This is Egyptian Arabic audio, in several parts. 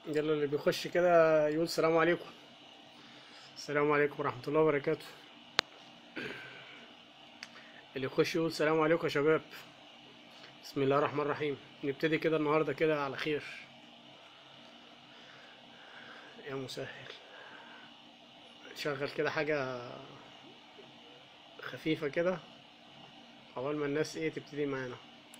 يلا اللي بيخش كده يقول السلام عليكم السلام عليكم ورحمة الله وبركاته اللي يخش يقول السلام عليكم يا شباب بسم الله الرحمن الرحيم نبتدي كده النهاردة كده على خير يا مسهل نشغل كده حاجة خفيفة كده أول ما الناس ايه تبتدي معانا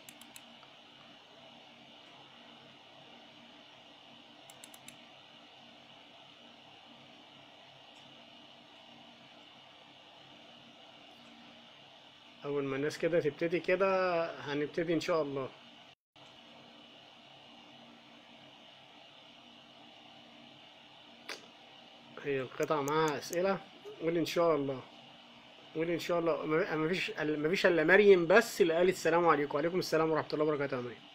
أول ما الناس كده تبتدي كده هنبتدي إن شاء الله هي القطعة معاها أسئلة قول إن شاء الله قول إن شاء الله ما ما فيش ما فيش إلا مريم بس اللي قالت السلام عليكم وعليكم السلام ورحمة الله وبركاته يا مريم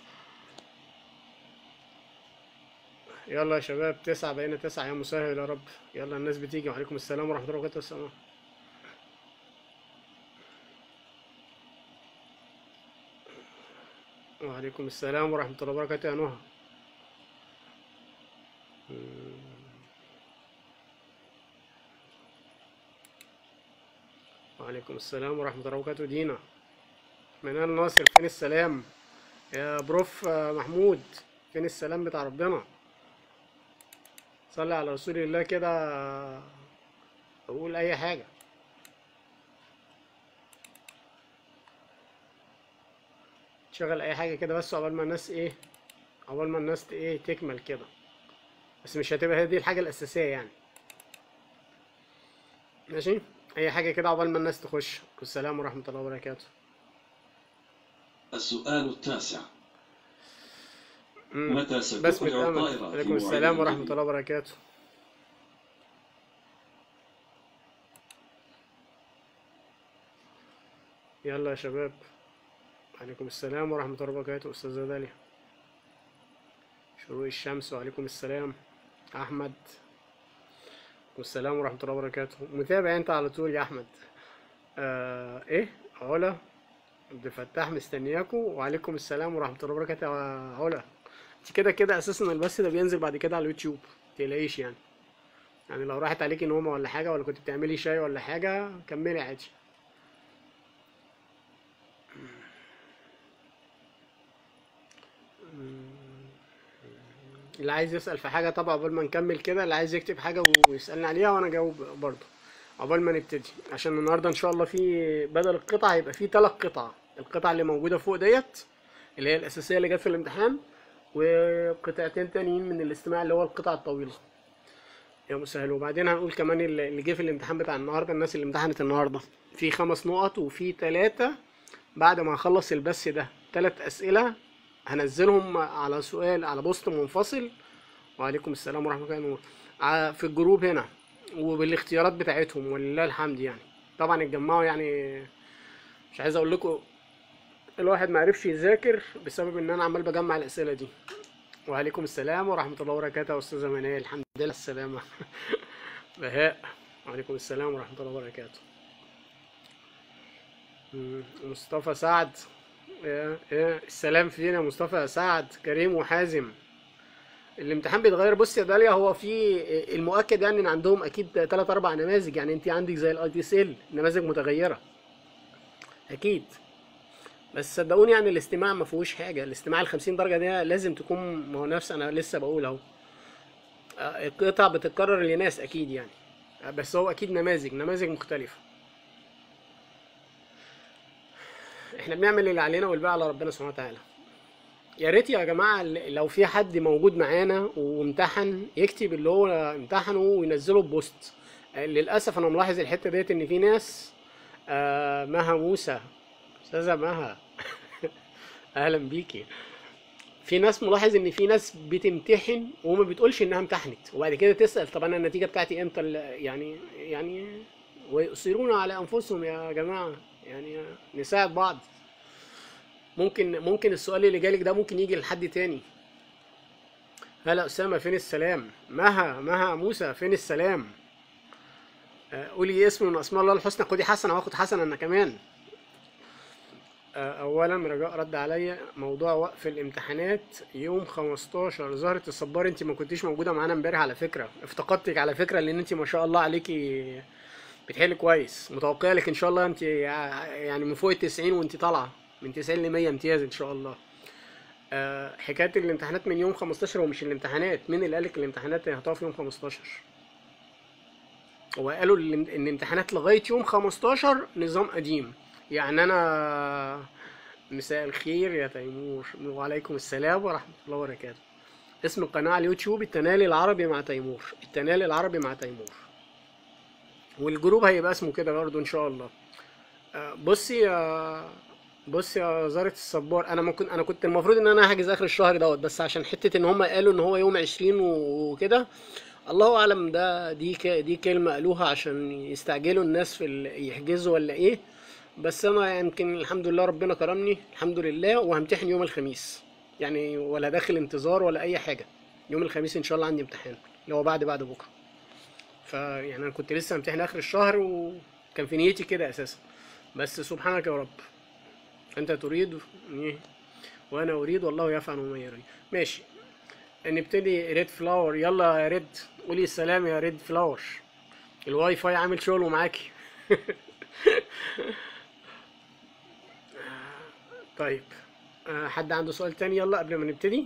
يلا يا شباب تسعة بقينا تسعة يا مسهل يا رب يلا الناس بتيجي وعليكم السلام ورحمة الله وبركاته والسلام وعليكم السلام ورحمة الله وبركاته يا نهى وعليكم السلام ورحمة الله وبركاته دينا منال ناصر فين السلام يا بروف آه، محمود فين السلام بتاع ربنا صلي على رسول الله كده آه، وقول أي حاجة شغل أي حاجة كده بس عقبال ما الناس إيه عقبال ما الناس ت- إيه تكمل كده بس مش هتبقى هي دي الحاجة الأساسية يعني ماشي أي حاجة كده عقبال ما الناس تخش السلام ورحمة الله وبركاته السؤال التاسع مم. متى بسم ستقلع الله الطائرة في عليكم موعد السلام ورحمة الجديد؟ الله وبركاته يلا يا شباب عليكم السلام ورحمة الله وبركاته أستاذة داليا شروق الشمس وعليكم السلام أحمد والسلام ورحمة الله وبركاته متابع أنت على طول يا أحمد آه إيه علا عبد الفتاح مستنياكم وعليكم السلام ورحمة الله وبركاته يا علا انت كده كده أساسا البث ده بينزل بعد كده على اليوتيوب متقلقيش يعني يعني لو راحت عليكي نومة ولا حاجة ولا كنت بتعملي شاي ولا حاجة كملي عادي اللي عايز يسأل في حاجة طبعا قبل ما نكمل كده اللي عايز يكتب حاجة ويسألني عليها وأنا أجاوب برضه قبل ما نبتدي عشان النهاردة إن شاء الله في بدل القطع هيبقى في تلات قطع القطعة اللي موجودة فوق ديت اللي هي الأساسية اللي جت في الامتحان وقطعتين تانيين من الاستماع اللي هو القطعة الطويلة يا مسهل وبعدين هنقول كمان اللي اللي جه في الامتحان بتاع النهاردة الناس اللي امتحنت النهاردة في خمس نقط وفي تلاتة بعد ما هخلص البث ده تلات أسئلة هنزلهم على سؤال على بوست منفصل وعليكم السلام ورحمة الله وبركاته ع- في الجروب هنا وبالاختيارات بتاعتهم ولله الحمد يعني طبعا اتجمعوا يعني مش عايز اقول لكم الواحد ما عرفش يذاكر بسبب ان انا عمال بجمع الاسئله دي وعليكم السلام ورحمه الله وبركاته يا استاذه منال الحمد لله على السلامه بهاء وعليكم السلام ورحمه الله وبركاته مم، مصطفى سعد يا يا السلام فينا يا مصطفى سعد كريم وحازم الامتحان بيتغير بص يا داليا هو في المؤكد يعني ان عندهم اكيد ثلاث اربع نماذج يعني انت عندك زي الاي تي اس ال نماذج متغيره اكيد بس صدقوني يعني الاستماع ما فيهوش حاجه الاستماع ال 50 درجه ده لازم تكون ما هو نفس انا لسه بقول اهو آه، القطع بتتكرر لناس اكيد يعني آه، بس هو اكيد نماذج نماذج مختلفه احنا بنعمل اللي علينا والباقي على ربنا سبحانه وتعالى يا ريت يا جماعه لو في حد موجود معانا وامتحن يكتب اللي هو امتحنه وينزله ببوست آه، للاسف انا ملاحظ الحته ديت ان في ناس آه، مها موسى استاذه مها اهلا بيكي في ناس ملاحظ ان في ناس بتمتحن وما بتقولش انها امتحنت وبعد كده تسال طب انا النتيجه بتاعتي امتى ال- يعني يعني ويؤثرون على انفسهم يا جماعه يعني نساعد بعض ممكن ممكن السؤال اللي جالك ده ممكن يجي لحد تاني هلا اسامه فين السلام مها مها موسى فين السلام آه، قولي اسم من اسماء الله الحسنى خدي حسنه واخد حسنه انا كمان آه، اولا رجاء رد عليا موضوع وقف الامتحانات يوم 15 زهرة الصبار انت ما كنتيش موجوده معانا امبارح على فكره افتقدتك على فكره لان انت ما شاء الله عليكي بتحل كويس متوقع لك ان شاء الله انت يعني من فوق ال 90 وانت طالعه من 90 ل 100 امتياز ان شاء الله آه، حكايه الامتحانات من يوم 15 ومش الامتحانات مين اللي قالك الامتحانات هتقف يوم 15 هو قالوا ال- ان الامتحانات لغايه يوم 15 نظام قديم يعني انا مساء الخير يا تيمور وعليكم السلام ورحمه الله وبركاته اسم القناه على اليوتيوب التنالي العربي مع تيمور التنالي العربي مع تيمور والجروب هيبقى اسمه كده برضه ان شاء الله آه، بصي يا بصي يا زارة الصبار انا ممكن انا كنت المفروض ان انا هحجز اخر الشهر دوت بس عشان حته ان هم قالوا ان هو يوم 20 وكده الله اعلم ده دي ك... دي كلمه قالوها عشان يستعجلوا الناس في ال... يحجزوا ولا ايه بس انا يمكن الحمد لله ربنا كرمني الحمد لله وهمتحن يوم الخميس يعني ولا داخل انتظار ولا اي حاجه يوم الخميس ان شاء الله عندي امتحان اللي هو بعد بعد بكره فيعني انا كنت لسه امتحن اخر الشهر وكان في نيتي كده اساسا بس سبحانك يا رب انت تريد إيه؟ وانا اريد والله يفعل ما يريد ماشي نبتدي ريد فلاور يلا يا ريد قولي السلام يا ريد فلاور الواي فاي عامل شغله معاكي طيب آه، حد عنده سؤال تاني يلا قبل ما نبتدي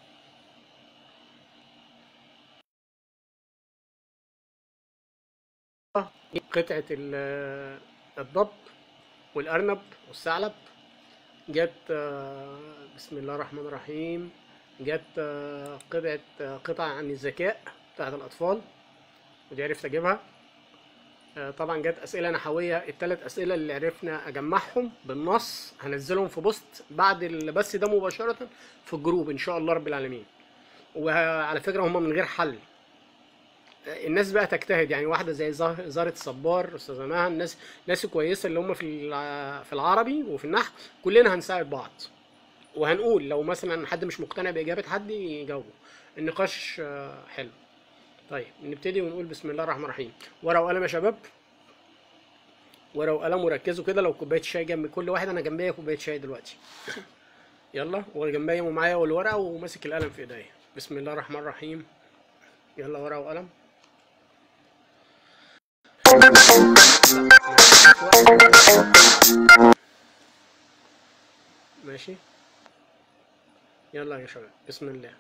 قطعة ال- الضب والأرنب والثعلب جت آه، بسم الله الرحمن الرحيم جت آه، قطعة آه، قطعة عن الذكاء بتاعت الأطفال ودي عرفت أجيبها آه، طبعا جت أسئلة نحوية التلات أسئلة اللي عرفنا أجمعهم بالنص هنزلهم في بوست بعد البث ده مباشرة في الجروب إن شاء الله رب العالمين وعلى فكرة هم من غير حل الناس بقى تجتهد يعني واحده زي زه- زهره الصبار استاذه مها الناس ناس كويسه اللي هم في الع- في العربي وفي النحو كلنا هنساعد بعض وهنقول لو مثلا حد مش مقتنع باجابه حد يجاوبه النقاش آه، حلو طيب نبتدي ونقول بسم الله الرحمن الرحيم ورقه وقلم يا شباب ورقه وقلم وركزوا كده لو كوبايه شاي جنب كل واحد انا جنبيا كوبايه شاي دلوقتي يلا وجنبيا ومعايا والورقه وماسك القلم في ايديا بسم الله الرحمن الرحيم يلا ورقه وقلم ماشي يلا يا شباب بسم الله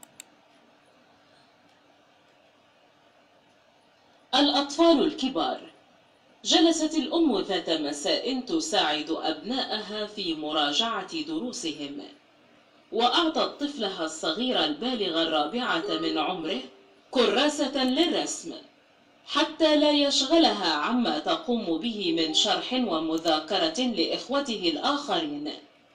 الأطفال الكبار جلست الأم ذات مساء تساعد أبناءها في مراجعة دروسهم وأعطت طفلها الصغير البالغ الرابعة من عمره كراسة للرسم حتى لا يشغلها عما تقوم به من شرح ومذاكرة لإخوته الآخرين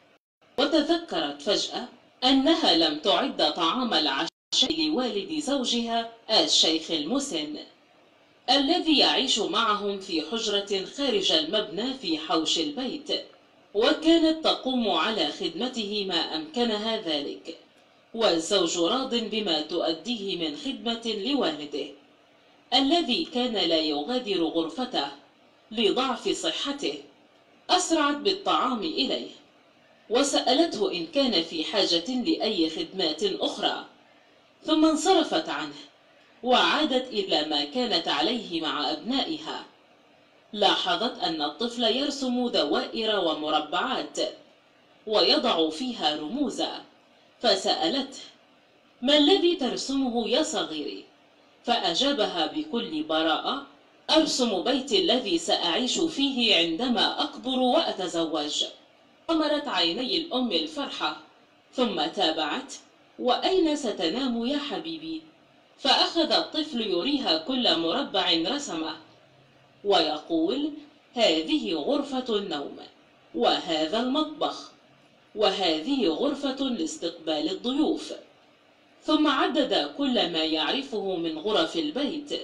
وتذكرت فجأة أنها لم تعد طعام العشاء لوالد زوجها الشيخ المسن الذي يعيش معهم في حجرة خارج المبنى في حوش البيت وكانت تقوم على خدمته ما أمكنها ذلك والزوج راض بما تؤديه من خدمة لوالده الذي كان لا يغادر غرفته لضعف صحته أسرعت بالطعام إليه وسألته إن كان في حاجة لأي خدمات أخرى ثم انصرفت عنه وعادت إلى ما كانت عليه مع أبنائها لاحظت أن الطفل يرسم دوائر ومربعات ويضع فيها رموزا فسألته ما الذي ترسمه يا صغيري فأجابها بكل براءة أرسم بيتي الذي سأعيش فيه عندما أكبر وأتزوج أمرت عيني الأم الفرحة ثم تابعت وأين ستنام يا حبيبي فأخذ الطفل يريها كل مربع رسمه ويقول هذه غرفة النوم وهذا المطبخ وهذه غرفة لاستقبال الضيوف ثم عدد كل ما يعرفه من غرف البيت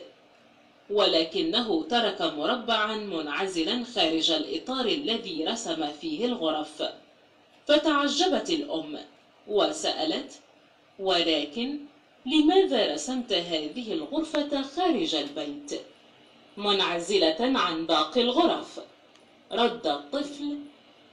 ولكنه ترك مربعا منعزلا خارج الإطار الذي رسم فيه الغرف فتعجبت الأم وسألت ولكن لماذا رسمت هذه الغرفة خارج البيت منعزلة عن باقي الغرف رد الطفل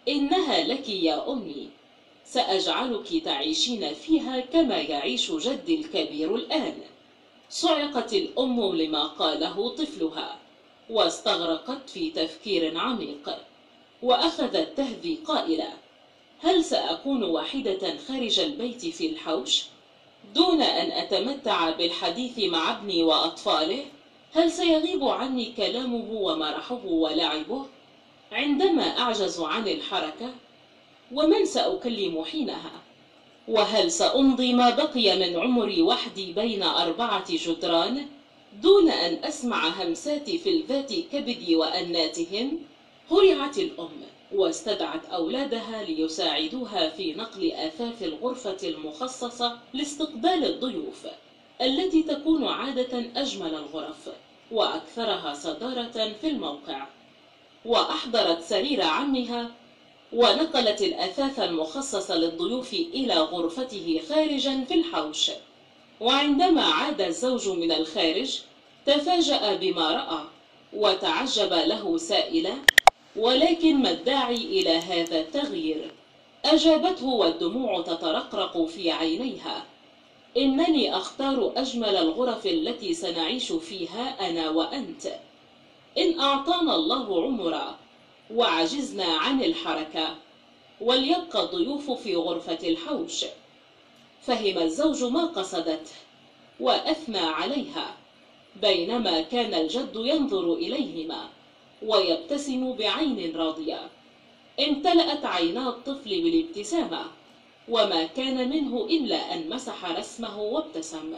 إنها لك يا أمي سأجعلك تعيشين فيها كما يعيش جدي الكبير الآن صعقت الأم لما قاله طفلها واستغرقت في تفكير عميق وأخذت تهذي قائلة هل سأكون وحيدة خارج البيت في الحوش دون أن أتمتع بالحديث مع ابني وأطفاله هل سيغيب عني كلامه ومرحه ولعبه عندما أعجز عن الحركة ومن سأكلم حينها وهل سأمضي ما بقي من عمري وحدي بين أربعة جدران دون أن أسمع همساتي في الذات كبدي وأناتهم هرعت الأم واستدعت أولادها ليساعدوها في نقل آثاث الغرفة المخصصة لاستقبال الضيوف التي تكون عادة أجمل الغرف وأكثرها صدارة في الموقع وأحضرت سرير عمها ونقلت الأثاث المخصص للضيوف إلى غرفته خارجا في الحوش وعندما عاد الزوج من الخارج تفاجأ بما رأى وتعجب له سائلا ولكن ما الداعي إلى هذا التغيير أجابته والدموع تترقرق في عينيها إنني أختار أجمل الغرف التي سنعيش فيها أنا وأنت إن أعطانا الله عمرا وعجزنا عن الحركة وليبقى الضيوف في غرفة الحوش فهم الزوج ما قصدته وأثنى عليها بينما كان الجد ينظر إليهما ويبتسم بعين راضية امتلأت عينا الطفل بالابتسامة وما كان منه إلا أن مسح رسمه وابتسم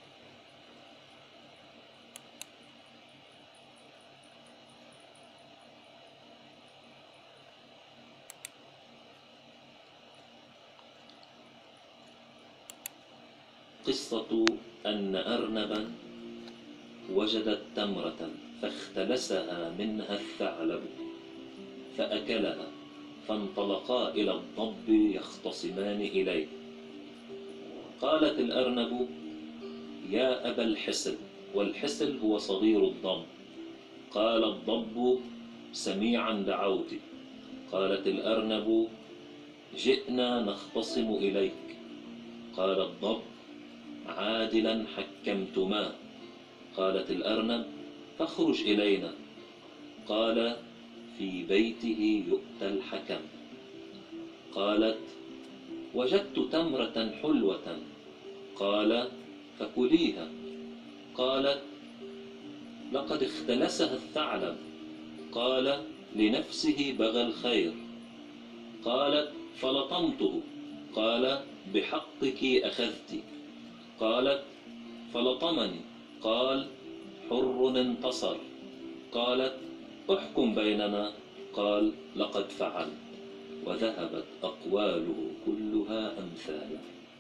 قصة أن أرنبا وجدت تمرة فاختلسها منها الثعلب فأكلها فانطلقا إلى الضب يختصمان إليه قالت الأرنب يا أبا الحسل والحسل هو صغير الضب قال الضب سميعا دعوتي قالت الأرنب جئنا نختصم إليك قال الضب عادلا حكمتما قالت الأرنب فاخرج إلينا قال في بيته يؤتى الحكم قالت وجدت تمرة حلوة قال فكليها قالت لقد اختلسها الثعلب قال لنفسه بغى الخير قالت فلطمته قال بحقك أخذت قالت فلطمني قال حر انتصر قالت احكم بيننا قال لقد فعل وذهبت أقواله كلها أمثالا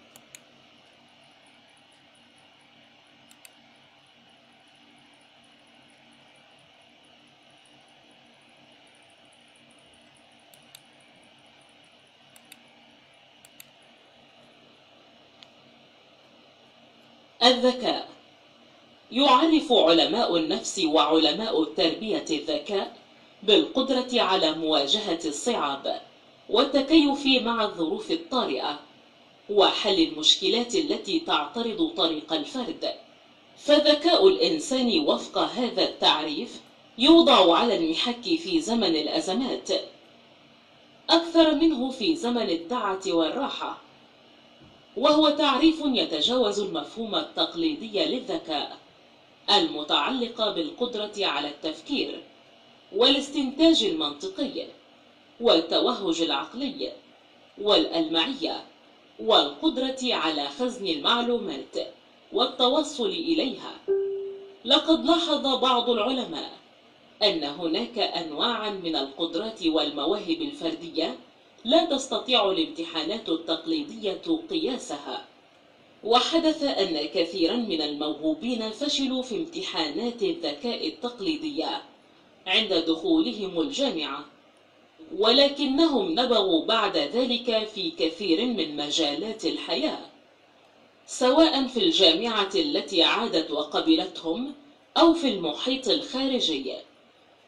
الذكاء يعرف علماء النفس وعلماء التربية الذكاء بالقدرة على مواجهة الصعاب والتكيف مع الظروف الطارئة وحل المشكلات التي تعترض طريق الفرد فذكاء الإنسان وفق هذا التعريف يوضع على المحك في زمن الأزمات أكثر منه في زمن الدعة والراحة وهو تعريف يتجاوز المفهوم التقليدي للذكاء المتعلق بالقدرة على التفكير والاستنتاج المنطقي والتوهج العقلي والألمعية والقدرة على خزن المعلومات والتوصل إليها لقد لاحظ بعض العلماء أن هناك أنواعا من القدرات والمواهب الفردية لا تستطيع الامتحانات التقليدية قياسها وحدث أن كثيرا من الموهوبين فشلوا في امتحانات الذكاء التقليدية عند دخولهم الجامعة ولكنهم نبغوا بعد ذلك في كثير من مجالات الحياة سواء في الجامعة التي عادت وقبلتهم أو في المحيط الخارجي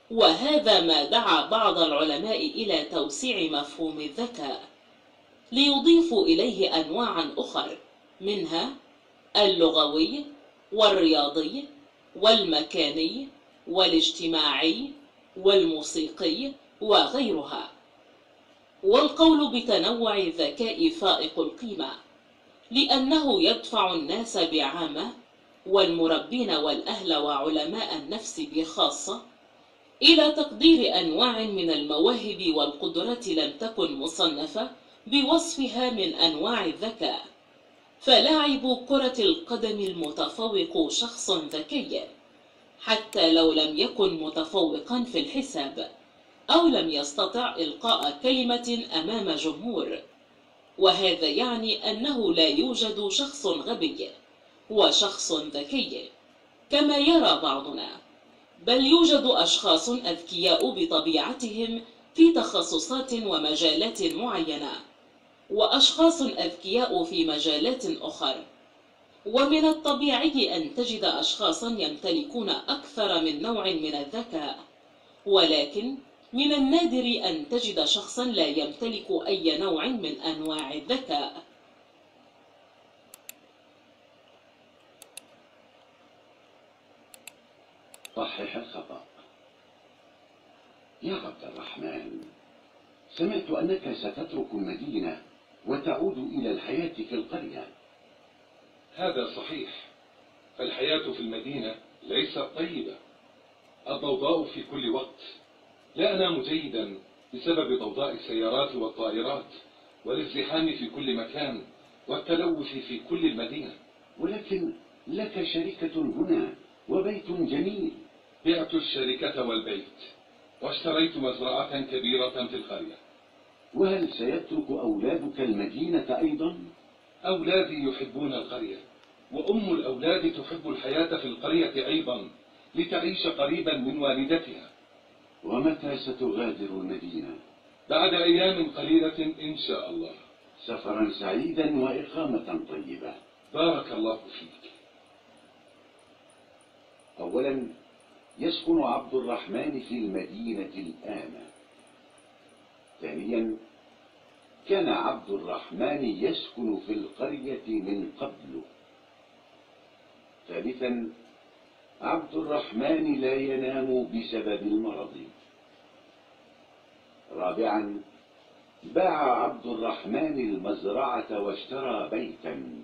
وهذا ما دعا بعض العلماء إلى توسيع مفهوم الذكاء ليضيفوا إليه أنواعا أخر منها اللغوي والرياضي والمكاني والاجتماعي والموسيقي وغيرها والقول بتنوع الذكاء فائق القيمة لأنه يدفع الناس بعامة والمربين والأهل وعلماء النفس بخاصة إلى تقدير أنواع من المواهب والقدرات لم تكن مصنفة بوصفها من أنواع الذكاء فلاعب كرة القدم المتفوق شخص ذكي حتى لو لم يكن متفوقا في الحساب أو لم يستطع إلقاء كلمة أمام جمهور وهذا يعني أنه لا يوجد شخص غبي وشخص ذكي كما يرى بعضنا بل يوجد أشخاص أذكياء بطبيعتهم في تخصصات ومجالات معينة وأشخاص أذكياء في مجالات أخرى ومن الطبيعي أن تجد أشخاصا يمتلكون أكثر من نوع من الذكاء ولكن من النادر أن تجد شخصا لا يمتلك أي نوع من أنواع الذكاء صحح الخطأ يا عبد الرحمن سمعت أنك ستترك المدينة وتعود إلى الحياة في القرية هذا صحيح فالحياة في المدينة ليست طيبة الضوضاء في كل وقت لا أنام جيدا بسبب ضوضاء السيارات والطائرات والازدحام في كل مكان والتلوث في كل المدينة ولكن لك شركة هنا وبيت جميل بعت الشركة والبيت واشتريت مزرعة كبيرة في القرية وهل سيترك أولادك المدينة أيضا؟ أولادي يحبون القرية وأم الأولاد تحب الحياة في القرية أيضا لتعيش قريبا من والدتها ومتى ستغادر المدينة؟ بعد أيام قليلة إن شاء الله سفرا سعيدا وإقامة طيبة بارك الله فيك أولا يسكن عبد الرحمن في المدينة الآن ثانيا كان عبد الرحمن يسكن في القرية من قبل ثالثا عبد الرحمن لا ينام بسبب المرض رابعا باع عبد الرحمن المزرعة واشترى بيتا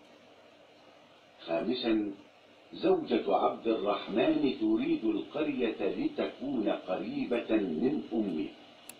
خامسا زوجة عبد الرحمن تريد القرية لتكون قريبة من أمه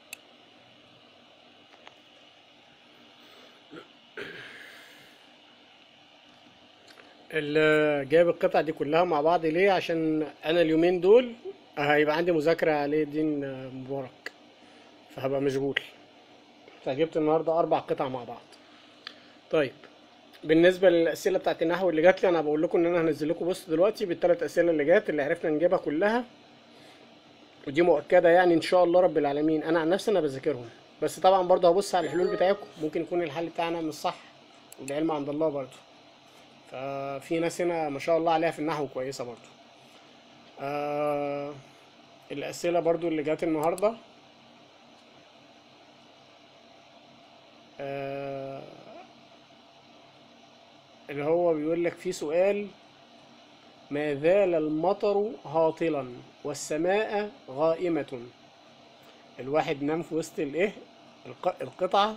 اللي جايب القطع دي كلها مع بعض ليه عشان انا اليومين دول هيبقى عندي مذاكرة علي الدين مبارك فهبقى مشغول فجبت النهارده اربع قطع مع بعض طيب بالنسبة للأسئلة بتاعت النحو اللي جات لي أنا بقول لكم إن أنا هنزل لكم بوست دلوقتي بالثلاث أسئلة اللي جات اللي عرفنا نجيبها كلها ودي مؤكدة يعني إن شاء الله رب العالمين أنا عن نفسي أنا بذاكرهم بس طبعا برضه هبص على الحلول بتاعتكم ممكن يكون الحل بتاعنا مش صح والعلم عند الله برضه ففي ناس هنا ما شاء الله عليها في النحو كويسة برضه آه الأسئلة برضه اللي جات النهاردة آه اللي هو بيقول لك في سؤال ما زال المطر هاطلا والسماء غائمة الواحد نام في وسط الايه الق- القطعة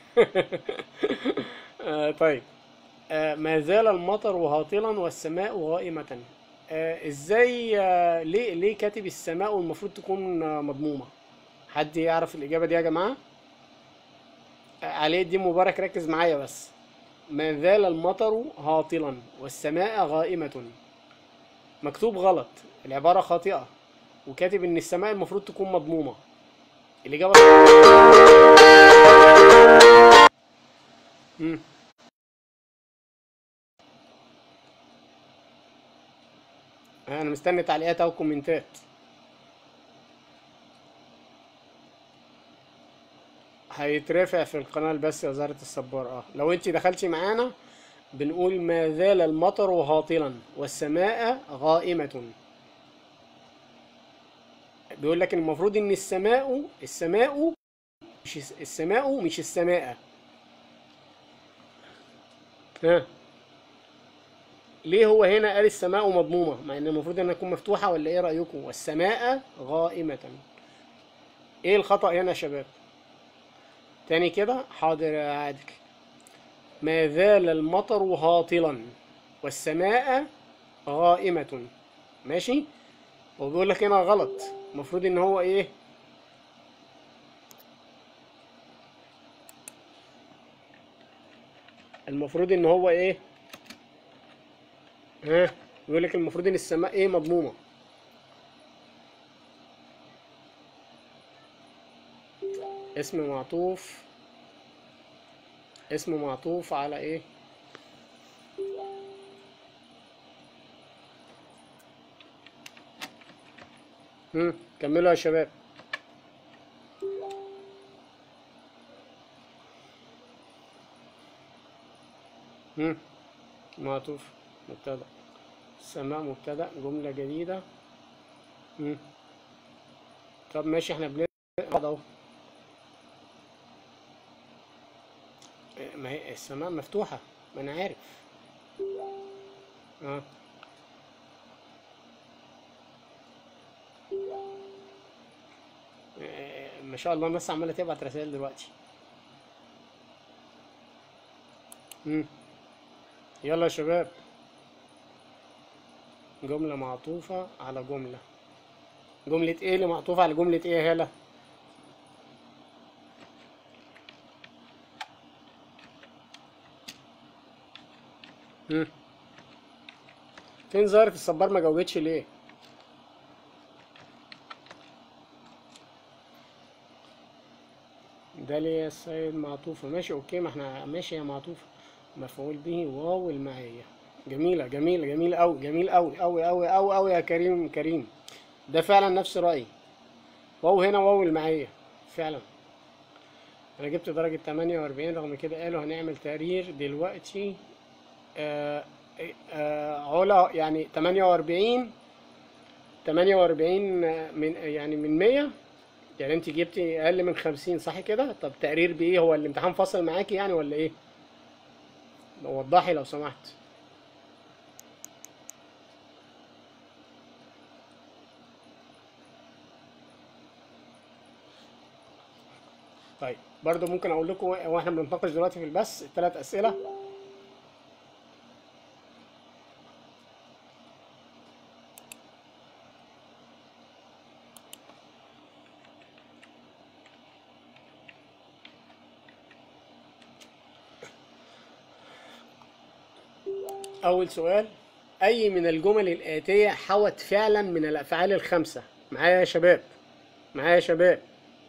آه طيب آه ما زال المطر هاطلا والسماء غائمة آه ازاي آه ليه ليه كاتب السماء والمفروض تكون آه مضمومة حد يعرف الإجابة دي يا جماعة آه عليه الدين مبارك ركز معايا بس ما زال المطر هاطلا والسماء غائمة مكتوب غلط العبارة خاطئة وكاتب إن السماء المفروض تكون مضمومة الإجابة مم. أنا مستني تعليقات أو كومنتات هيترفع في القناة بس يا وزارة الصبار اه لو انت دخلتي معانا بنقول ما زال المطر هاطلا والسماء غائمة بيقول لك المفروض ان السماء السماء مش الس- السماء مش السماء ها ليه هو هنا قال السماء مضمومة مع ان المفروض انها تكون مفتوحة ولا ايه رأيكم والسماء غائمة ايه الخطأ هنا يا شباب تاني كده حاضر يا عادل ما زال المطر هاطلا والسماء غائمة ماشي وبيقول لك هنا غلط المفروض ان هو ايه المفروض ان هو ايه ها بيقول لك المفروض ان السماء ايه مضمومة اسم معطوف اسم معطوف على ايه هم كملوا يا شباب هم معطوف مبتدأ السماء مبتدأ جملة جديدة هم طب ماشي احنا بنقعد اهو إيه، ما هي السماء مفتوحة ما انا عارف اه إيه، ما شاء الله الناس عمالة تبعت رسائل دلوقتي مم. يلا يا شباب جملة معطوفة على جملة جملة ايه اللي معطوفة على جملة ايه يا هلا مم. فين ظاهرة الصبار ما جاوبتش ليه ده ليه يا السيد معطوفة ماشي اوكي ما احنا ماشي يا معطوفة مفعول به واو المعية جميلة جميلة جميل أوي جميل أوي أوي أوي أوي أوي يا كريم كريم ده فعلا نفس رأيي واو هنا واو المعية فعلا أنا جبت درجة 48 رغم كده قالوا هنعمل تقرير دلوقتي آه آه علا يعني 48 48 من يعني من 100 يعني انت جبتي اقل من 50 صح كده طب تقرير بايه هو الامتحان فاصل معاكي يعني ولا ايه وضحي لو سمحت طيب برضو ممكن اقول لكم واحنا بنتناقش دلوقتي في البث ثلاث اسئله أول سؤال أي من الجمل الآتية حوت فعلا من الأفعال الخمسة معايا يا شباب معايا يا شباب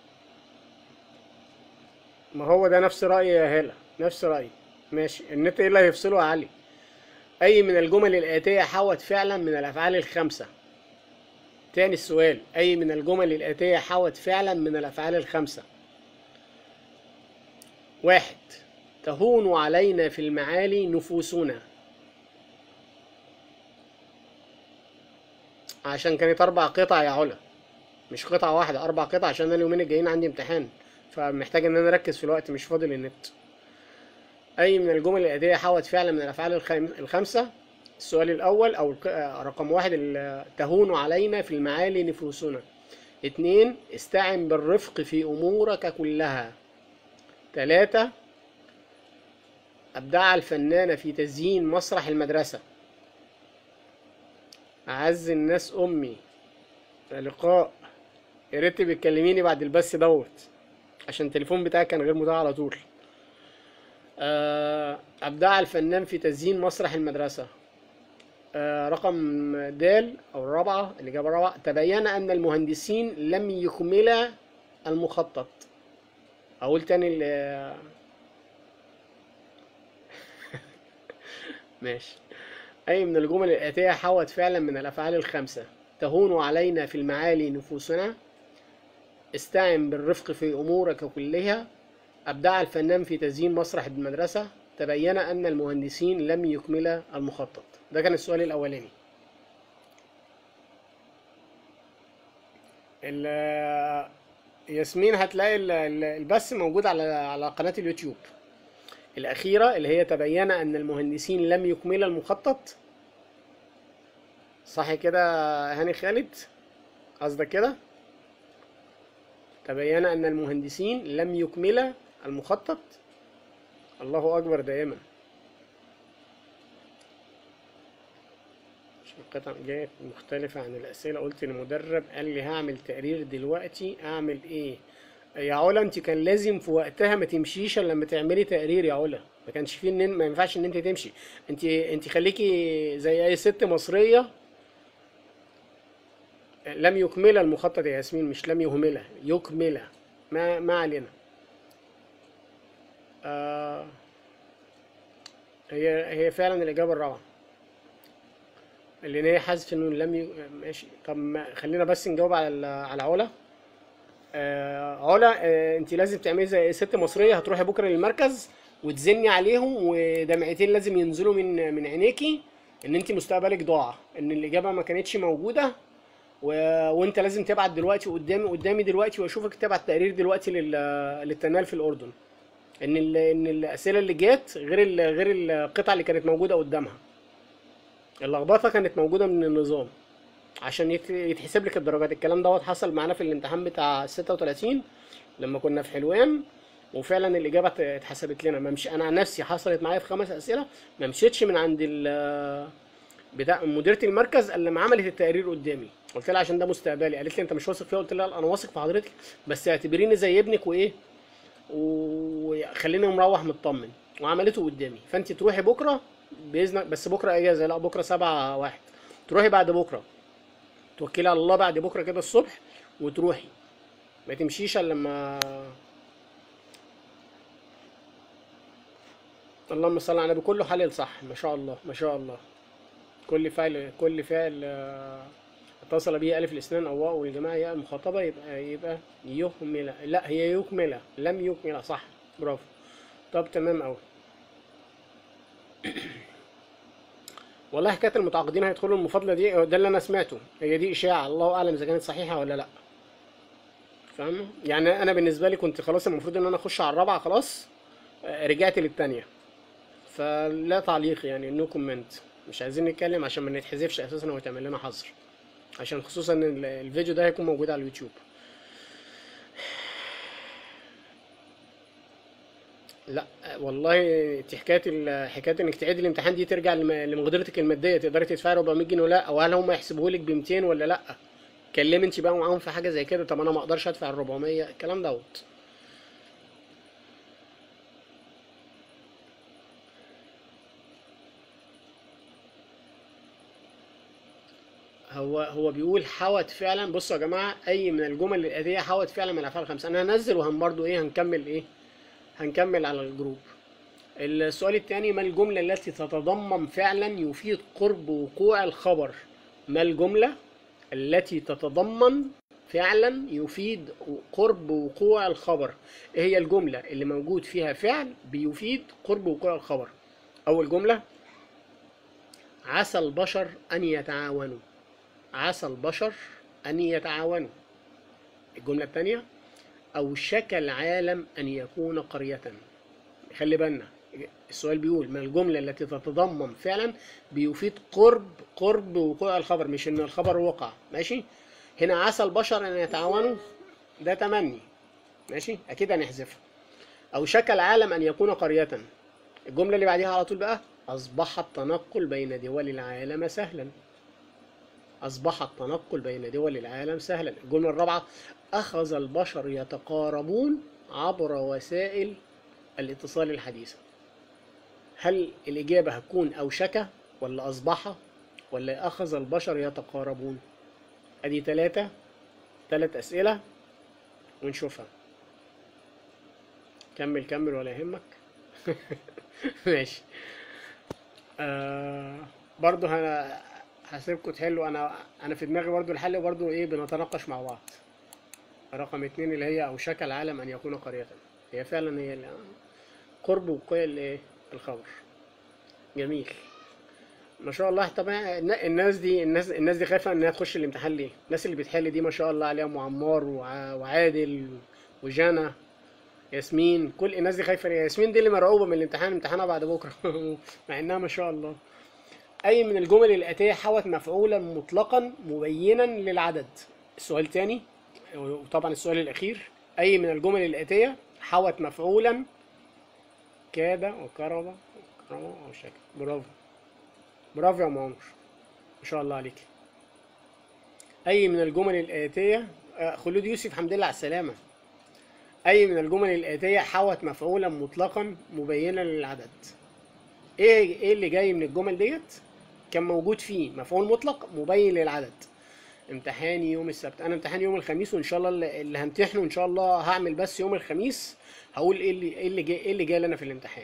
ما هو ده نفس رأيي يا هلا نفس رأيي ماشي النت ايه اللي هيفصله يا علي أي من الجمل الآتية حوت فعلا من الأفعال الخمسة تاني السؤال أي من الجمل الآتية حوت فعلا من الأفعال الخمسة واحد تهون علينا في المعالي نفوسنا عشان كانت أربع قطع يا علا مش قطعة واحدة أربع قطع عشان أنا اليومين الجايين عندي امتحان فمحتاج إن أنا أركز في الوقت مش فاضي للنت أي من الجمل الآتية حوت فعلا من الأفعال الخم... الخمسة السؤال الأول أو الق- آه، رقم واحد ال- تهون علينا في المعالي نفوسنا اتنين استعن بالرفق في أمورك كلها تلاتة أبدع الفنان في تزيين مسرح المدرسة أعز الناس أمي يا لقاء يا ريت بتكلميني بعد البث دوت عشان التليفون بتاعي كان غير متاح على طول آه، أبدع الفنان في تزيين مسرح المدرسة آه، رقم د أو الرابعة الإجابة الرابعة تبين أن المهندسين لم يكملا المخطط أقول تاني ال- ماشي أي من الجمل الآتية حوت فعلا من الأفعال الخمسة تهون علينا في المعالي نفوسنا استعن بالرفق في أمورك كلها أبدع الفنان في تزيين مسرح المدرسة تبين أن المهندسين لم يكملا المخطط ده كان السؤال الأولاني ال- ياسمين هتلاقي ال- ال- البث موجود على على قناة اليوتيوب الأخيرة اللي هي تبين أن المهندسين لم يكملوا المخطط صح كده هاني خالد قصدك كده تبين أن المهندسين لم يكمل المخطط الله أكبر دائما عشان القطع جاية مختلفة عن الأسئلة قلت للمدرب قال لي هعمل تقرير دلوقتي أعمل إيه يا علا أنت كان لازم في وقتها ما تمشيش إلا لما تعملي تقرير يا علا ما كانش فيه إن ما ينفعش إن أنت تمشي أنت أنت خليكي زي أي ست مصرية لم يكمل المخطط يا ياسمين مش لم يهمله يكمله ما ما علينا آه هي هي فعلا الإجابة الرابعة اللي هي حذف انه لم ي... ماشي طب ما خلينا بس نجاوب على ال- على علا آه علا آه انت لازم تعملي زي ست مصرية هتروحي بكرة للمركز وتزني عليهم ودمعتين لازم ينزلوا من من عينيكي ان انت مستقبلك ضاع ان الاجابة ما كانتش موجودة و... وانت لازم تبعت دلوقتي قدامي قدامي دلوقتي واشوفك تبعت تقرير دلوقتي لل... للتنال في الاردن ان ال... ان الاسئله اللي جات غير ال... غير القطع اللي كانت موجوده قدامها اللخبطه كانت موجوده من النظام عشان يت... يتحسب لك الدرجات الكلام دوت حصل معانا في الامتحان بتاع 36 لما كنا في حلوان وفعلا الاجابه ات- اتحسبت لنا ما مش انا عن نفسي حصلت معايا في خمس اسئله ما مشيتش من عند ال بتاع مديره المركز اللي لما عملت التقرير قدامي قلت لها عشان ده مستقبلي قالت لي انت مش واثق فيا قلت لها لا، انا واثق في حضرتك بس اعتبريني زي ابنك وايه وخليني مروح مطمن وعملته قدامي فانت تروحي بكره باذنك بس بكره اجازه لا بكره سبعة واحد تروحي بعد بكره توكلي على الله بعد بكره كده الصبح وتروحي ما تمشيش الا لما اللهم صل على النبي كله حلال صح ما شاء الله ما شاء الله كل فعل كل فعل آه، اتصل به ألف الاسنان أو واو والجماعة ياء المخاطبة يبقى يبقى يهمل لا هي يكمل لم يكمل صح برافو طب تمام أوي والله حكاية المتعاقدين هيدخلوا المفاضلة دي ده اللي أنا سمعته هي دي إشاعة الله أعلم إذا كانت صحيحة ولا لأ فاهم يعني أنا بالنسبة لي كنت خلاص المفروض إن أنا أخش على الرابعة خلاص آه، رجعت للتانية فلا تعليق يعني نو كومنت مش عايزين نتكلم عشان ما نتحذفش اساسا ويتعمل لنا حظر عشان خصوصا ان ال- الفيديو ده هيكون موجود على اليوتيوب لا والله دي حكايه ال- حكايه انك تعيدي الامتحان دي ترجع لم- لمقدرتك الماديه تقدري تدفعي 400 جنيه ولا لا او هل هم يحسبوه لك ب 200 ولا لا كلمي انت بقى معاهم في حاجه زي كده طب انا ما اقدرش ادفع ال 400 الكلام دوت هو هو بيقول حوت فعلا بصوا يا جماعه اي من الجمل الاتيه حوت فعلا من الافعال الخمسه انا هنزل وهن برضو ايه هنكمل ايه هنكمل على الجروب السؤال الثاني ما الجمله التي تتضمن فعلا يفيد قرب وقوع الخبر ما الجمله التي تتضمن فعلا يفيد قرب وقوع الخبر ايه هي الجمله اللي موجود فيها فعل بيفيد قرب وقوع الخبر اول جمله عسى البشر ان يتعاونوا عسى البشر أن يتعاونوا الجملة الثانية أوشك العالم أن يكون قرية خلي بالنا السؤال بيقول ما الجملة التي تتضمن فعلا بيفيد قرب قرب وقوع الخبر مش إن الخبر وقع ماشي هنا عسى البشر أن يتعاونوا ده تمني ماشي أكيد هنحذفها أوشك العالم أن يكون قرية الجملة اللي بعديها على طول بقى أصبح التنقل بين دول العالم سهلا أصبح التنقل بين دول العالم سهلا الجملة الرابعة أخذ البشر يتقاربون عبر وسائل الاتصال الحديثة هل الإجابة هتكون أوشك ولا أصبح ولا أخذ البشر يتقاربون أدي ثلاثة ثلاث أسئلة ونشوفها كمل كمل ولا يهمك ماشي آه برضه ه- هسيبكم تحلوا انا انا في دماغي برضه الحل وبرضه ايه بنتناقش مع بعض رقم اتنين اللي هي اوشك العالم ان يكون قرية هي فعلا هي اللي قرب وقوع الايه الخبر جميل ما شاء الله طبعا الن- الناس دي الناس الناس دي خايفه انها تخش الامتحان ليه الناس اللي بتحل دي ما شاء الله عليهم وعمار وع- وعادل وجانا ياسمين كل الناس دي خايفه ليه ياسمين دي اللي مرعوبه من الامتحان امتحانها بعد بكره مع انها ما شاء الله اي من الجمل الاتيه حوت مفعولا مطلقا مبينا للعدد السؤال تاني وطبعا السؤال الاخير اي من الجمل الاتيه حوت مفعولا كاد وكرم وكرم او شكل برافو برافو يا ام عمر ما شاء الله عليك اي من الجمل الاتيه آه، خلود يوسف حمد لله على السلامه اي من الجمل الاتيه حوت مفعولا مطلقا مبينا للعدد ايه ايه اللي جاي من الجمل ديت كان موجود فيه مفعول مطلق مبين للعدد امتحاني يوم السبت انا امتحاني يوم الخميس وان شاء الله اللي اللي همتحنه ان شاء الله هعمل بس يوم الخميس هقول ايه اللي ايه اللي جاي ايه اللي جاي لنا في الامتحان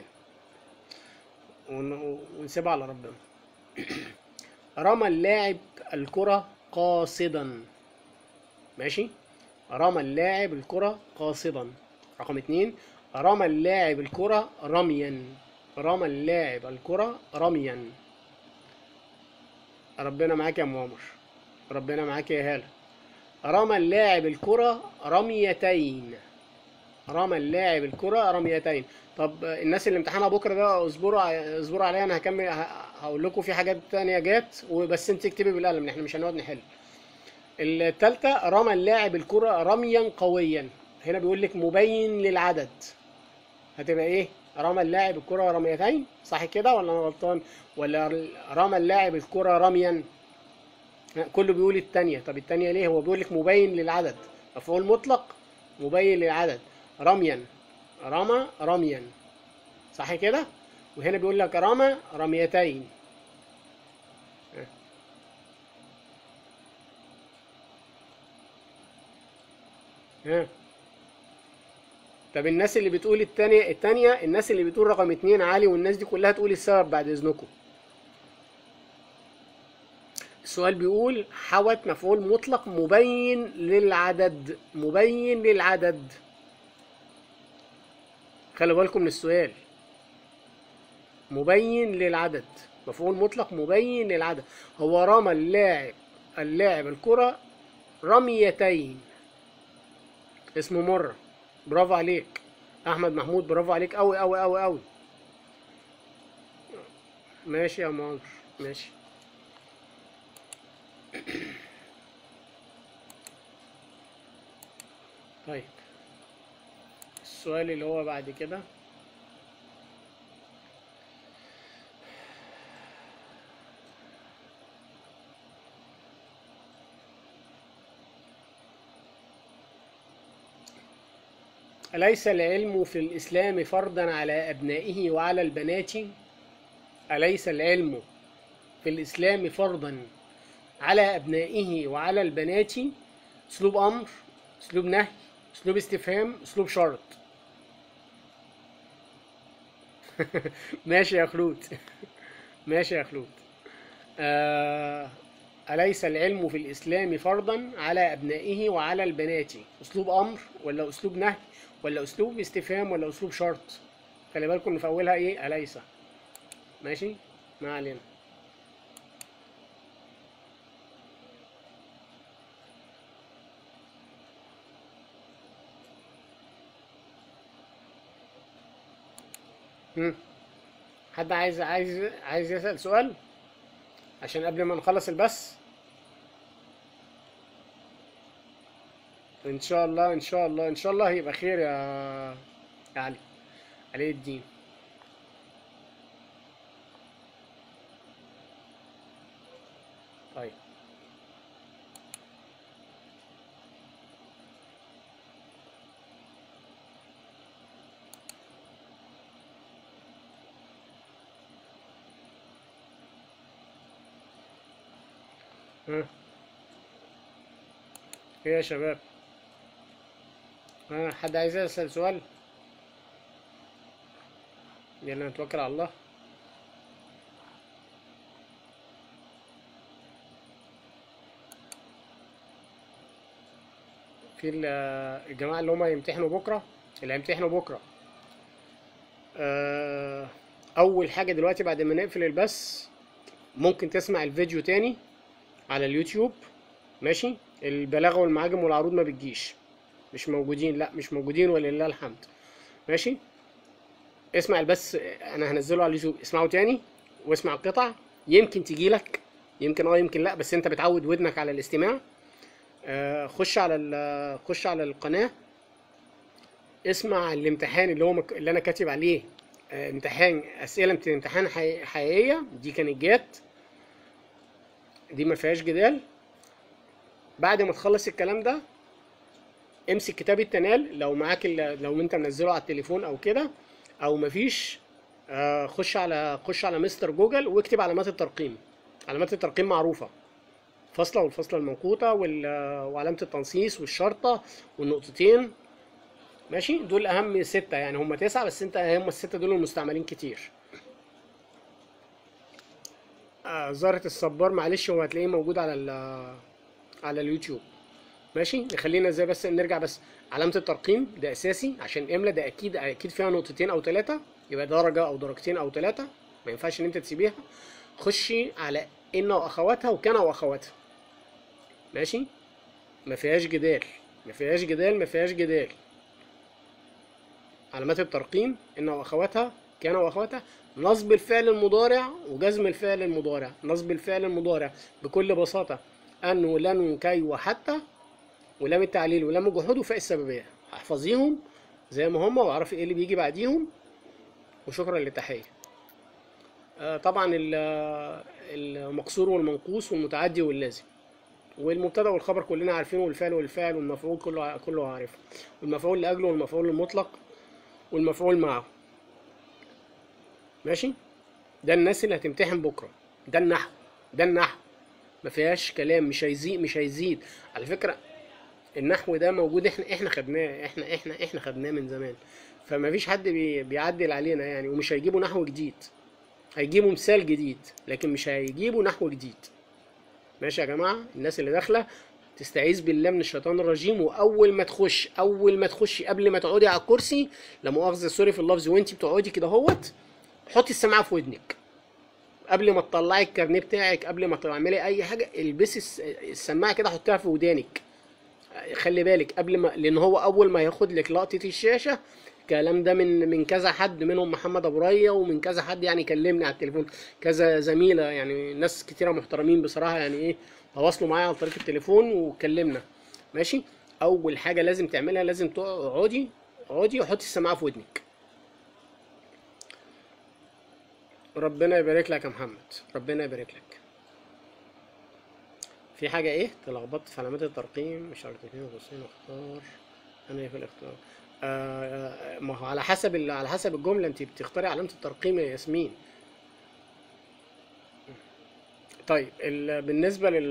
ون- ونسيبها على ربنا رمى اللاعب الكرة قاصدا ماشي رمى اللاعب الكرة قاصدا رقم اتنين رمى اللاعب الكرة رميا رمى اللاعب الكرة رميا ربنا معاك يا ام عمر ربنا معاك يا هالة رمى اللاعب الكرة رميتين رمى اللاعب الكرة رميتين طب الناس اللي امتحانها بكره ده اصبروا ع- اصبروا عليا انا هكمل ه- هقول لكم في حاجات تانية جات وبس انت اكتبي بالقلم احنا مش هنقعد نحل التالتة رمى اللاعب الكرة رميا قويا هنا بيقول لك مبين للعدد هتبقى ايه رمى اللاعب الكرة رميتين صح كده ولا انا غلطان ولا رمى اللاعب الكرة رميا كله بيقول التانية طب التانية ليه هو بيقول لك مبين للعدد مفعول مطلق مبين للعدد رميا رمى رميا صح كده وهنا بيقول لك رمى رميتين ها طب الناس اللي بتقول التانية التانية الناس اللي بتقول رقم اتنين عالي والناس دي كلها تقول السبب بعد اذنكم السؤال بيقول حوت مفعول مطلق مبين للعدد مبين للعدد خلوا بالكم من السؤال مبين للعدد مفعول مطلق مبين للعدد هو رمى اللاعب اللاعب الكرة رميتين اسمه مرة برافو عليك احمد محمود برافو عليك قوي قوي قوي قوي ماشي يا مانر ماشي طيب السؤال اللي هو بعد كده أليس العلم في الإسلام فرضا على أبنائه وعلى البنات؟ أليس العلم في الإسلام فرضا على أبنائه وعلى البنات؟ أسلوب أمر، أسلوب نهي، أسلوب استفهام، أسلوب شرط. ماشي يا خلود ماشي يا خلود آه أليس العلم في الإسلام فرضا على أبنائه وعلى البنات أسلوب أمر ولا أسلوب نهي ولا أسلوب استفهام ولا أسلوب شرط خلي بالكم إن في أولها إيه أليس ماشي ما علينا مم. حد عايز عايز عايز يسأل سؤال عشان قبل ما نخلص البث ان شاء الله ان شاء الله ان شاء الله هيبقى خير يا يا علي علي الدين طيب ها ايه يا شباب ها حد عايز يسأل سؤال يلا نتوكل على الله في ال- الجماعة اللي هما يمتحنوا بكرة اللي هيمتحنوا بكرة آه، أول حاجة دلوقتي بعد ما نقفل البث ممكن تسمع الفيديو تاني على اليوتيوب ماشي البلاغه والمعاجم والعروض ما بتجيش مش موجودين لا مش موجودين ولله الحمد ماشي اسمع البث انا هنزله على اليوتيوب اسمعه تاني واسمع القطع يمكن تجيلك يمكن اه يمكن لا بس انت بتعود ودنك على الاستماع آه، خش على ال- خش على القناه اسمع الامتحان اللي هو مك... اللي انا كاتب عليه آه، امتحان اسئله امتحان حقيقية, حقيقيه دي كانت جات دي ما فيهاش جدال بعد ما تخلص الكلام ده امسك كتاب التنال لو معاك ال- لو انت منزله على التليفون او كده او مفيش آه، خش على خش على مستر جوجل واكتب علامات الترقيم علامات الترقيم معروفه فاصله والفاصله المنقوطه وال- وعلامه التنصيص والشرطه والنقطتين ماشي دول اهم ستة يعني هم تسعة بس انت هم الستة دول المستعملين كتير آه زهرة الصبار معلش هو هتلاقيه موجود على ال- على اليوتيوب ماشي نخلينا ازاي بس نرجع بس علامة الترقيم ده اساسي عشان املا ده اكيد اكيد فيها نقطتين او ثلاثة يبقى درجة او درجتين او ثلاثة ما ينفعش ان انت تسيبيها خشي على ان واخواتها وكان واخواتها ماشي ما فيهاش جدال ما فيهاش جدال ما فيهاش جدال علامات الترقيم ان واخواتها كان واخواتها نصب الفعل المضارع وجزم الفعل المضارع نصب الفعل المضارع بكل بساطة أن ولن وكي وحتى ولام التعليل ولام الجحود وفاء السببية احفظيهم زي ما هم واعرفي ايه اللي بيجي بعديهم وشكرا للتحية آه، طبعا ال- المقصور والمنقوص والمتعدي واللازم والمبتدا والخبر كلنا عارفينه والفعل والفاعل والمفعول كله كله عارفه والمفعول لاجله والمفعول المطلق والمفعول معه ماشي ده الناس اللي هتمتحن بكره ده النحو ده النحو ما فيهاش كلام مش هيزيد مش هيزيد على فكره النحو ده موجود احنا احنا خدناه احنا احنا احنا خدناه من زمان فما فيش حد بي بيعدل علينا يعني ومش هيجيبوا نحو جديد هيجيبوا مثال جديد لكن مش هيجيبوا نحو جديد ماشي يا جماعه الناس اللي داخله تستعيذ بالله من الشيطان الرجيم واول ما تخش اول ما تخشي قبل ما تقعدي على الكرسي لا مؤاخذه سوري في اللفظ وانت بتقعدي كده اهوت حطي السماعه في ودنك قبل ما تطلعي الكارنيه بتاعك قبل ما تعملي اي حاجه البسي الس- السماعه كده حطيها في ودانك خلي بالك قبل ما لان هو اول ما ياخد لك لقطه الشاشه الكلام ده من من كذا حد منهم محمد ابو ريا ومن كذا حد يعني كلمني على التليفون كذا زميله يعني ناس كتيره محترمين بصراحه يعني ايه تواصلوا معايا عن طريق التليفون وكلمنا ماشي اول حاجه لازم تعملها لازم تقعدي اقعدي وحطي السماعه في ودنك ربنا يبارك لك يا محمد ربنا يبارك لك في حاجة ايه تلخبطت في علامات الترقيم مش عارف اتنين وقوسين اختار انا ايه في الاختيار آه آه، ما هو على حسب ال- على حسب الجملة انت بتختاري علامة الترقيم يا ياسمين طيب ال... بالنسبة لل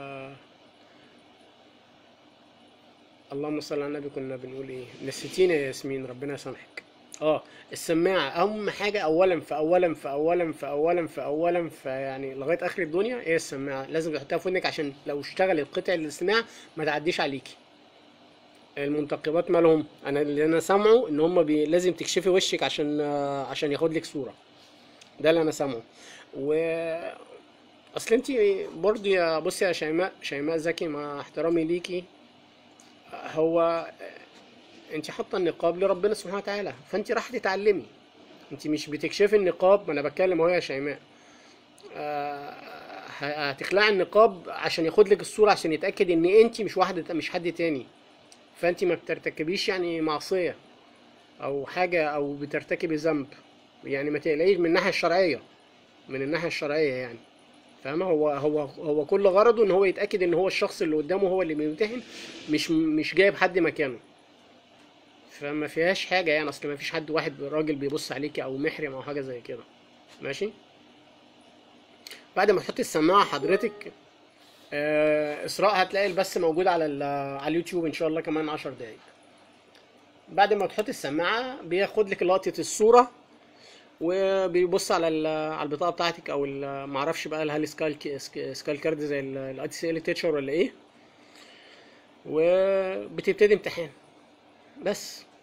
اللهم صل على النبي كنا بنقول ايه نسيتينا يا ياسمين ربنا يسامحك اه السماعة اهم حاجة اولا في اولا في اولا في اولا في اولا في يعني لغاية اخر الدنيا ايه السماعة لازم تحطها في ودنك عشان لو اشتغلت قطع الاستماع ما تعديش عليكي المنتقبات مالهم انا اللي انا سامعه ان هم بي... لازم تكشفي وشك عشان آه، عشان ياخد لك صورة ده اللي انا سامعه و اصل انت برضه يا بصي يا شيماء شيماء زكي مع احترامي ليكي هو انت حاطه النقاب لربنا سبحانه وتعالى فانت راح تتعلمي انت مش بتكشفي النقاب ما انا بتكلم اهو يا شيماء آه، ه- هتخلعي النقاب عشان ياخد لك الصورة عشان يتأكد ان انت مش واحدة مش حد تاني فانت ما بترتكبيش يعني معصية او حاجة او بترتكبي ذنب يعني ما تقلقيش من الناحية الشرعية من الناحية الشرعية يعني فاهمة هو هو هو كل غرضه ان هو يتأكد ان هو الشخص اللي قدامه هو اللي بيمتحن مش مش جايب حد مكانه فما فيهاش حاجة يعني اصل ما فيش حد واحد راجل بيبص عليكي او محرم او حاجة زي كده ماشي بعد ما تحطي السماعة حضرتك آه، اسراء هتلاقي البث موجود على ال- على اليوتيوب ان شاء الله كمان عشر دقايق بعد ما تحطي السماعة بياخد لك لقطة الصورة وبيبص على ال- على البطاقة بتاعتك او ال- معرفش بقى هل سكال ك- سك- سكال كارد زي الاي تي سي ال تيتشر ولا ايه وبتبتدي امتحان بس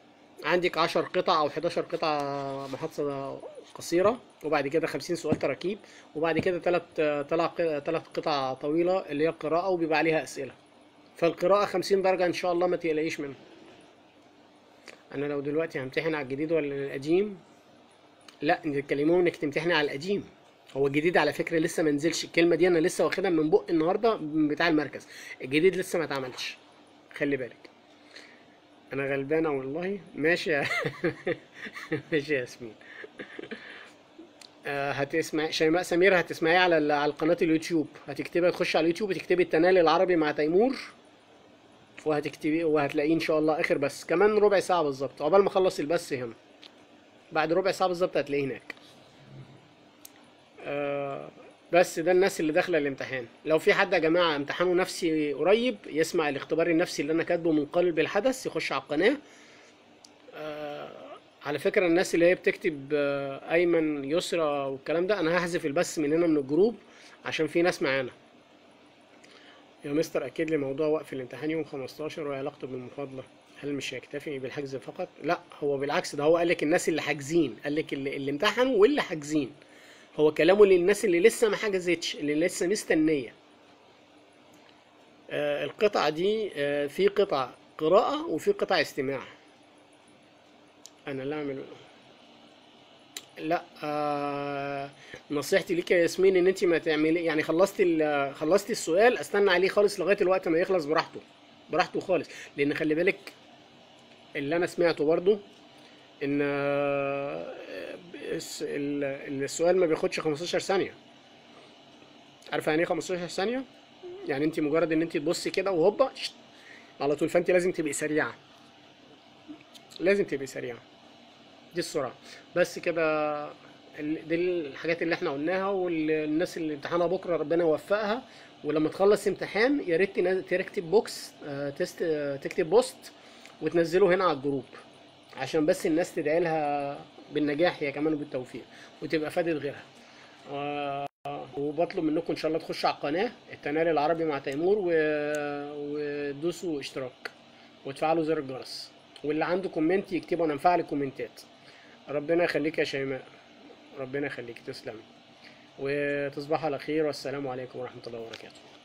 عندك 10 قطع او 11 قطعه محادثه قصيره وبعد كده 50 سؤال تراكيب وبعد كده ثلاث ثلاث قطع طويله اللي هي القراءه وبيبقى عليها اسئله فالقراءه 50 درجه ان شاء الله ما تقلقيش منها انا لو دلوقتي همتحن على الجديد ولا القديم لا انت تكلموه انك تمتحني على القديم هو الجديد على فكره لسه ما نزلش الكلمه دي انا لسه واخدها من بق النهارده بتاع المركز الجديد لسه ما اتعملش خلي بالك انا غلبانه والله ماشي يا ماشي يا ياسمين آه، هتسمع شيماء سمير هتسمعيه على ال- على قناه اليوتيوب هتكتبي تخش على اليوتيوب وتكتبي التنالي العربي مع تيمور وهتكتبي وهتلاقيه ان شاء الله اخر بس كمان ربع ساعه بالظبط عقبال ما اخلص البث هنا بعد ربع ساعه بالظبط هتلاقيه هناك آه، بس ده الناس اللي داخله الامتحان لو في حد يا جماعه امتحانه نفسي قريب يسمع الاختبار النفسي اللي انا كاتبه من قلب الحدث يخش على القناه آه، على فكره الناس اللي هي بتكتب آه، ايمن يسرى والكلام ده انا هحذف البث من هنا من الجروب عشان في ناس معانا يا مستر اكد لي موضوع وقف الامتحان يوم 15 وعلاقته بالمفاضله هل مش هيكتفي بالحجز فقط لا هو بالعكس ده هو قال لك الناس اللي حاجزين قال لك اللي, اللي امتحنوا واللي حاجزين هو كلامه للناس اللي لسه ما حجزتش اللي لسه مستنيه آه القطعه دي آه في قطع قراءه وفي قطع استماع انا اللي اعمل لا آه نصيحتي ليك يا ياسمين ان انت ما تعملي يعني خلصتي ال- خلصتي السؤال استنى عليه خالص لغايه الوقت ما يخلص براحته براحته خالص لان خلي بالك اللي انا سمعته برضو ان آه، الس- ال- السؤال ما بياخدش 15 ثانيه عارفه يعني ايه 15 ثانيه يعني انت مجرد ان انت تبصي كده وهوبا شت، على طول فانت لازم تبقي سريعه لازم تبقي سريعه دي السرعه بس كده ال- دي الحاجات اللي احنا قلناها والناس اللي امتحانها بكره ربنا يوفقها ولما تخلص امتحان يا ريت تنز- تكتب بوكس آه، تست آه، تكتب بوست وتنزله هنا على الجروب عشان بس الناس تدعي لها بالنجاح هي كمان وبالتوفيق وتبقى فادت غيرها آه، وبطلب منكم ان شاء الله تخشوا على القناه التنال العربي مع تيمور و... وتدوسوا اشتراك وتفعلوا زر الجرس واللي عنده كومنت يكتبه انا مفعل الكومنتات ربنا يخليك يا شيماء ربنا يخليك تسلم وتصبحوا على خير والسلام عليكم ورحمه الله وبركاته